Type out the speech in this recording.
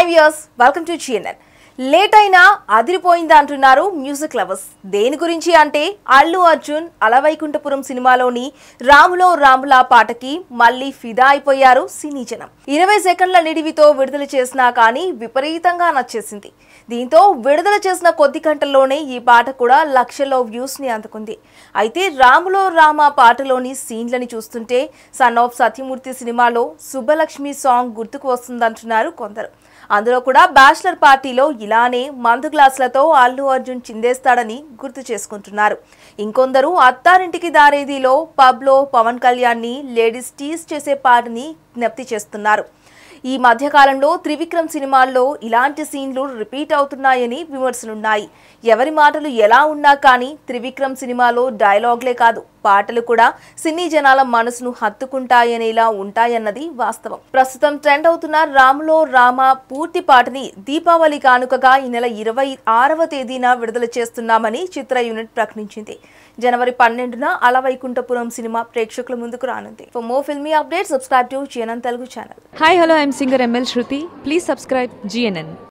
Hi viewers welcome to GNN late అయినా అదిరిపోయిందా అంటున్నారు మ్యూజిక్ లవర్స్ దేని గురించి అంటే అల్లు అర్జున్ అలవైకుంఠపురం సినిమాలోని రాములో రాములా పాటకి మళ్ళీ ఫిదా అయిపోయారు సినీ జనం ఇరవై సెకండ్ల నిడివితో విడుదల చేసినా కానీ విపరీతంగా నచ్చేసింది దీంతో విడుదల చేసిన కొద్ది గంటల్లోనే ఈ పాట కూడా లక్షల్లో వ్యూస్ ని అందుకుంది అయితే రాములో రామ పాటలోని సీన్లని చూస్తుంటే సన్ ఆఫ్ సత్యమూర్తి సినిమాలో సుబ్బలక్ష్మి సాంగ్ గుర్తుకు వస్తుందంటున్నారు కొందరు అందులో కూడా బ్యాచిలర్ పార్టీలో ఇలానే మందు గ్లాసులతో అల్లు అర్జున్ చిందేస్తాడని గుర్తు చేసుకుంటున్నారు ఇంకొందరు అత్తారింటికి దారేదిలో పబ్లో పవన్ కళ్యాణ్ని లేడీస్ టీస్ చేసే పాటని జ్ఞప్తి చేస్తున్నారు ఈ మధ్యకాలంలో త్రివిక్రమ్ సినిమాల్లో ఇలాంటి సీన్లు రిపీట్ అవుతున్నాయని విమర్శలున్నాయి ఎవరి మాటలు ఎలా ఉన్నా కానీ త్రివిక్రమ్ సినిమాలో డైలాగ్లే కాదు పాటలు కూడా సినీ జనాల మనసును హత్తుకుంటాయనేలా ఉంటాయన్నది వాస్తవం ప్రస్తుతం ట్రెండ్ అవుతున్న రాములో రామ పూర్తి పాటని దీపావళి కానుకగా ఈ నెల ఇరవై ఆరవ తేదీన విడుదల చేస్తున్నామని చిత్ర యూనిట్ ప్రకటించింది జనవరి పన్నెండున అలవైకుంఠపురం సినిమా ప్రేక్షకుల ముందుకు రానుంది for more filmy update subscribe to GNN Telugu channel Hi, hello, I'm singer ML Shruti. Please subscribe GNN.